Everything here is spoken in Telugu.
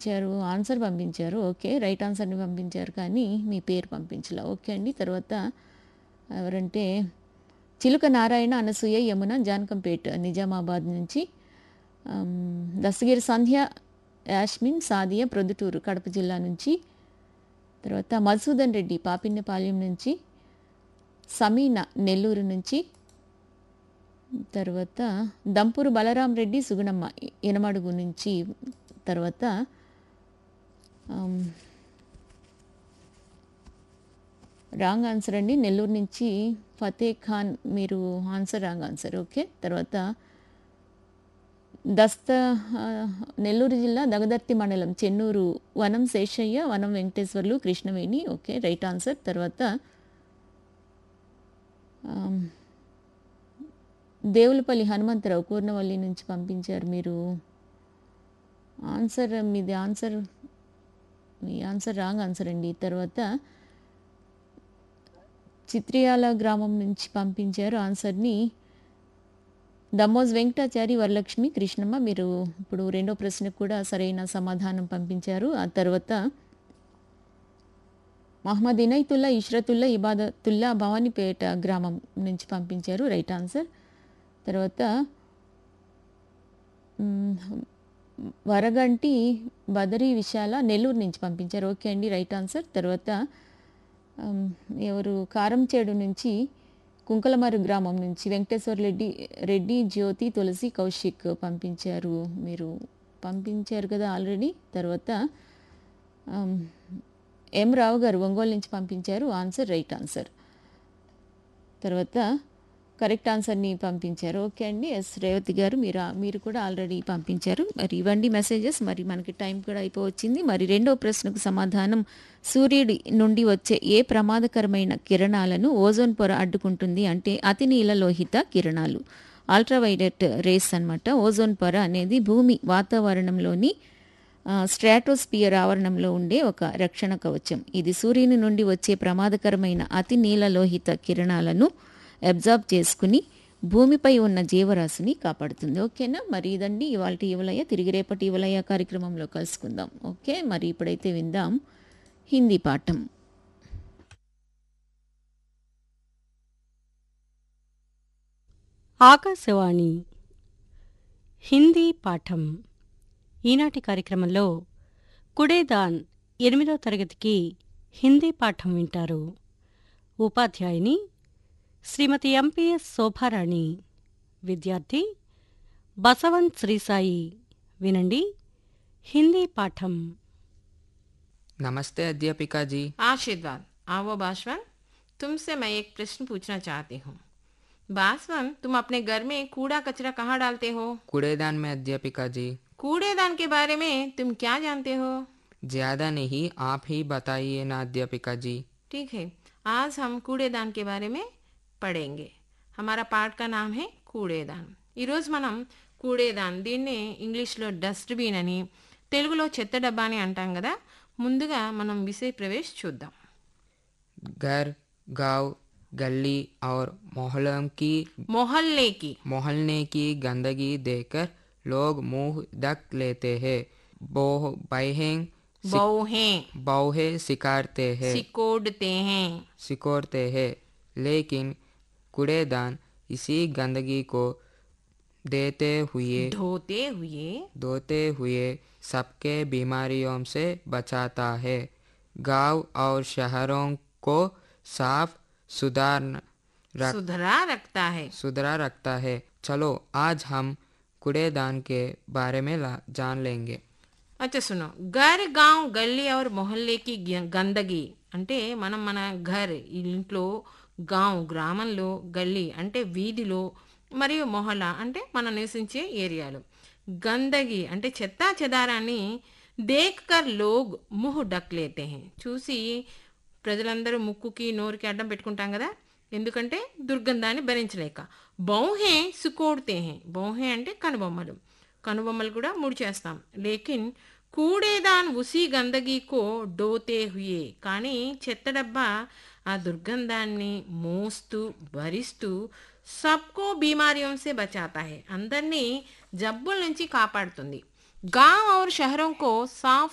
పంపించారు ఆన్సర్ పంపించారు ఓకే రైట్ ఆన్సర్ని పంపించారు కానీ మీ పేరు పంపించలే ఓకే అండి తర్వాత ఎవరంటే చిలుక నారాయణ అనసూయ యమున జానకంపేట్ నిజామాబాద్ నుంచి ఆమ్, దస్తగిరి సంధ్య యాస్మిన్ సాదియా ప్రొద్దుటూరు కడప జిల్లా నుంచి తర్వాత మధుసూదన్ రెడ్డి పాపిన్నపాలెం నుంచి సమీన నెల్లూరు నుంచి తర్వాత దంపూరు బలరాం రెడ్డి సుగుణమ్మ ఇనమడుగు నుంచి తర్వాత ఆమ్, రాంగ్ ఆన్సర్ అండి నెల్లూరు నుంచి ఫతే ఖాన్ మీరు ఆన్సర్ రాంగ్ ఆన్సర్ ఓకే తర్వాత దస్త ఆ, నెల్లూరు జిల్లా దగదర్తి మండలం Chennur Vanam Seshaiah Vanam Venkateswarlu Krishnaveni okay right answer తర్వాత ఆమ్, దేవులపల్లి హనుమంతరావు కూర్నవల్లి నుంచి పంపించారు మీరు ఆన్సర్ మీది ఆన్సర్ మీ ఆన్సర్ రాంగ్ ఆన్సర్ అండి తర్వాత చిత్రియాల గ్రామం నుంచి పంపించారు ఆన్సర్ని దమ్మోజ్ వెంకటాచారి వరలక్ష్మి కృష్ణమ్మ మీరు ఇప్పుడు రెండో ప్రశ్నకు కూడా సరైన సమాధానం పంపించారు ఆ తర్వాత మహమ్మద్ ఇనైతుల్లా ఇష్రతుల్లా ఇబాదతుల్లా భవానీపేట గ్రామం నుంచి పంపించారు రైట్ ఆన్సర్ తర్వాత మ్, వరగంటి బదరి విశాల నెల్లూరు నుంచి పంపించారు ఓకే అండి రైట్ ఆన్సర్ తర్వాత ఆమ్, ఎవరు కారంచేడు నుంచి కుంకలమరు గ్రామం నుంచి వెంకటేశ్వర రెడ్డి రెడ్డి జ్యోతి తులసి కౌశిక్ పంపించారు మీరు పంపించారు కదా ఆల్రెడీ తర్వాత ఆమ్, ఎం రావు గారు ఒంగోలు నుంచి పంపించారు ఆన్సర్ రైట్ ఆన్సర్ తర్వాత కరెక్ట్ ఆన్సర్ని పంపించారు ఓకే అండి ఎస్ రేవతి గారు మీరు మీరు కూడా ఆల్రెడీ పంపించారు మరి ఇవ్వండి మెసేజెస్ మరి మనకి టైం కూడా అయిపోవచ్చింది మరి రెండో ప్రశ్నకు సమాధానం సూర్యుడి నుండి వచ్చే ఏ ప్రమాదకరమైన కిరణాలను ఓజోన్ పొర అడ్డుకుంటుంది అంటే అతి నీలలోహిత కిరణాలు అల్ట్రావైలెట్ రేస్ అన్నమాట ఓజోన్ పొర అనేది భూమి వాతావరణంలోని ఆ, స్ట్రాటోస్పియర్ ఆవరణంలో ఉండే ఒక రక్షణ కవచం ఇది సూర్యుని నుండి వచ్చే ప్రమాదకరమైన అతి నీలలోహిత కిరణాలను అబ్జార్బ్ చేసుకుని భూమిపై ఉన్న జీవరాశిని కాపాడుతుంది ఓకేనా మరి ఇదండి ఇవాళ యువలయ తిరిగి రేపటి యువలయ కార్యక్రమంలో కలుసుకుందాం ఓకే మరి ఇప్పుడైతే విందాం హిందీ పాఠం ఆకాశవాణి హిందీ పాఠం ఈనాటి కార్యక్రమంలో కుడేదాన్ ఎనిమిదో తరగతికి హిందీ పాఠం వింటారు ఉపాధ్యాయుని శ్రీమతి ఎంపీఎస్ శోభారాణి విద్యార్థి బసవంత్ శ్రీసాయి వినండి హిందీ పాఠం नमस्ते अध्यापिका जी आशीर्वाद आओ बासवन तुमसे मैं एक प्रश्न पूछना चाहती हूँ बासवन तुम अपने घर में कूड़ा कचरा कहाँ डालते हो कूड़ेदान में अध्यापिका जी कूड़ेदान के बारे में तुम क्या जानते हो ज्यादा नहीं आप ही बताइए ना अध्यापिका जी ठीक है आज हम कूड़ेदान के बारे में पढ़ेंगे हमारा पाठ का नाम है కూడేదాన్ ఈరోజు మనం కూడేదాన్ దీన్నే ఇంగ్లీష్లో డస్ట్బిన్ అని తెలుగులో చెత్త డబ్బా అని అంటాం కదా ముందుగా మనం విషయ ప్రవేశ్ చూద్దాం घर गांव गली और मोहल्लों की మొహల్లేకి मोहल्ले की गंदगी देखकर लोग मुंह ढक लेते हैं बोह बहें బౌహే बौहे सिकारते हैं सिकोड़ते हैं सिकोड़ते हैं लेकिन कूड़ेदान इसी गंदगी को देते हुए धोते हुए धोते हुए सबके बीमारियों से बचाता है गांव और शहरों को साफ सुधार रख सुधरा रखता है सुधरा रखता है चलो आज हम कूड़ेदान के बारे में ला- जान लेंगे అచ్చా సునో గర్ గాంవ్ గల్లీ और మొహల్లేకి గి- గందగి అంటే మనం మన ఘర్ ఇంట్లో గాంవ్ గ్రామంలో గల్లీ అంటే వీధిలో మరియు మొహల్లా అంటే మనం నివసించే ఏరియాలో గందగి అంటే చెత్తా చెదారాన్ని దేక్ కర్ లోగ్ ముహ్ డక్ లేతే హే చూసి ప్రజలందరూ ముక్కుకి నోరుకి అడ్డం పెట్టుకుంటాం కదా ఎందుకంటే దుర్గంధాన్ని భరించలేక బౌహే సుకోడ్తే హే బౌహే అంటే కనుబొమ్మలు కనుబొమ్మలు కూడా ముడి చేస్తాం లేకిన్ కూడేదాన్ ఉసి గందగీకో డోతే హుయే కానీ చెత్త డబ్బా ఆ దుర్గంధాన్ని మోస్తూ భరిస్తూ సబ్కో బీమారియోం సే బచాతా హే అందరినీ జబ్బుల నుంచి కాపాడుతుంది गांव और शहरों को साफ